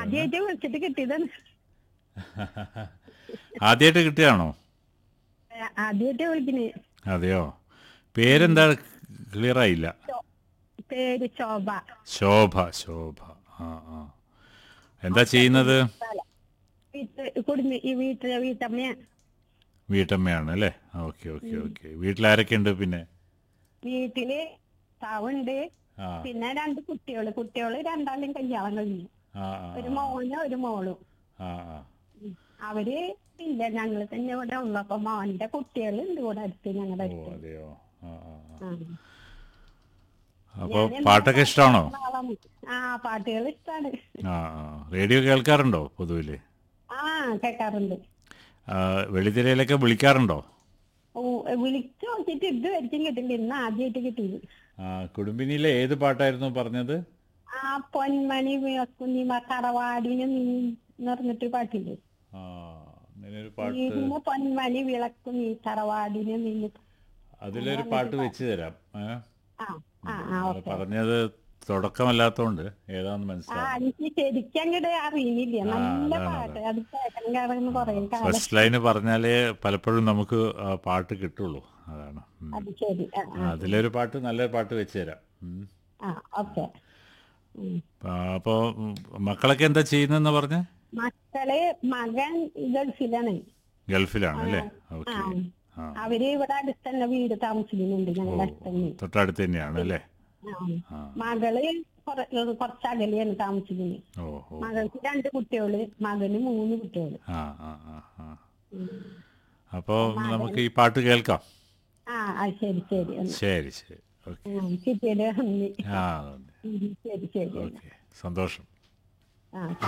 ആദ്യമായിട്ട് വിളിച്ചിട്ട് കിട്ടിയതാണ് ആദ്യമായിട്ട് കിട്ടുകയാണോ ആദ്യമായിട്ട് വിളിക്കണേ അതെയോ പേരെന്താ ക്ലിയർ ആയില്ല പേര് ശോഭ ശോഭ ശോഭ ആ ആ എന്താ ചെയ്യുന്നത് വീട്ട് കുടുംബ ഈ വീട്ടിലെ വീട്ടമ്മയാ വീട്ടമ്മയാണ് അല്ലേ ഓക്കെ ഓക്കെ ഓക്കെ വീട്ടിലാരൊക്കെ ഉണ്ട് പിന്നെ വീട്ടില് താവുണ്ട് ആ പിന്നെ രണ്ട് കുട്ടികള് കുട്ടികള് രണ്ടാളും കല്യാണം കഴിഞ്ഞു ആ ആ ഒരു മോനും ഒരു മോളും ആ ആ ഉം. അവര് ഇല്ല ഞങ്ങൾ തന്നെ ഇവിടെ ഉള്ളു അപ്പൊ മോന്റെ കുട്ടികളുണ്ട് ഇവിടെ അടുത്ത് ഞങ്ങളുടെ ഓ അടുത്ത് അതെയോ ആ ആ ആ. ആ. അപ്പോൾ ഞാനെന്താ പാട്ടൊക്കെ ഇഷ്ടമാണോ ആളാണ്. ആ പാട്ടുകൾ ഇഷ്ടാണ് ആ ആ റേഡിയോ കേൾക്കാറുണ്ടോ പൊതുവിൽ ആ കേൾക്കാറുണ്ട് വെളിത്തിരയിലൊക്കെ വിളിക്കാറുണ്ടോ ഓ വിളിച്ചു നോക്കിട്ട് ഇതുവരെയും കിട്ടില്ല ഇന്ന് ആദ്യമായിട്ട് കിട്ടിയത് ആ കുടുംബിനിയിലെ ഏത് പാട്ടായിരുന്നു പറഞ്ഞത് ആ പൊന്മണി വിളക്കുന്നി തറവാടിന് നീ എന്ന് പറഞ്ഞിട്ട് പാട്ടില്ലേ ആ അങ്ങനെയൊരു പാട്ട് നീ പൊന്മണി വിളക്കുന്നി തറവാടിന് നീ അതിലൊരു പാട്ട് വെച്ച് തരാം ഏ? ആ ആ ആ അത് ഓക്കെ പറഞ്ഞത് തുടക്കമല്ലാത്തോണ്ട് ഏതാന്ന് ആ മനസ്സിലാവും എനിക്ക് ശരിക്കും അങ്ങോട്ട് അറിയുന്നില്ല നല്ല അതാണ്, പാട്ട് അത് കേൾക്കാൻ കാരണം കുറെ കാലം ഫസ്റ്റ് ലൈന് പറഞ്ഞാലേ പലപ്പോഴും നമുക്ക് ആ പാട്ട് കിട്ടുള്ളൂ അതാണ് ഉം. അത് ശരി ആ ആ, അതിലൊരു പാട്ട് നല്ലൊരു പാട്ട് വെച്ച് തരാം ഉം. ആ ഓക്കെ ആ, അപ്പോ ഉം, മക്കളൊക്കെ എന്താ ചെയ്യുന്നെന്ന് പറഞ്ഞ മക്കള് മകൻ ഗൾഫിലാണ് ഗൾഫിലാണ് അല്ലേ ആ ഓക്കെ ആ അവര് ഇവിടെ അടുത്ത് തന്നെ വീട് താമസിക്കുന്നുണ്ട് ഞങ്ങളുടെ അടുത്ത് തന്നെ തൊട്ടടുത്ത് തന്നെയാണ് അല്ലേ ആ. ആ മകള് കുറ- കുറച്ച് അകലെയാണ് താമസിക്കുന്നത് ഓ ഓ മകൾക്ക് രണ്ട് കുട്ടികള് മകന് മൂന്ന് കുട്ടികള് ആ ആ ആ ആ അപ്പോൾ നമുക്ക് ഈ പാട്ട് കേൾക്കാം ആ ആ ശരി ശരി എന്നാ. ശരി ശരി ഓക്കെ ഉം, കിട്ടിയത് നന്ദി ആ ഉം, ശരി ശരി എന്നാ. ഓക്കെ സന്തോഷം ആ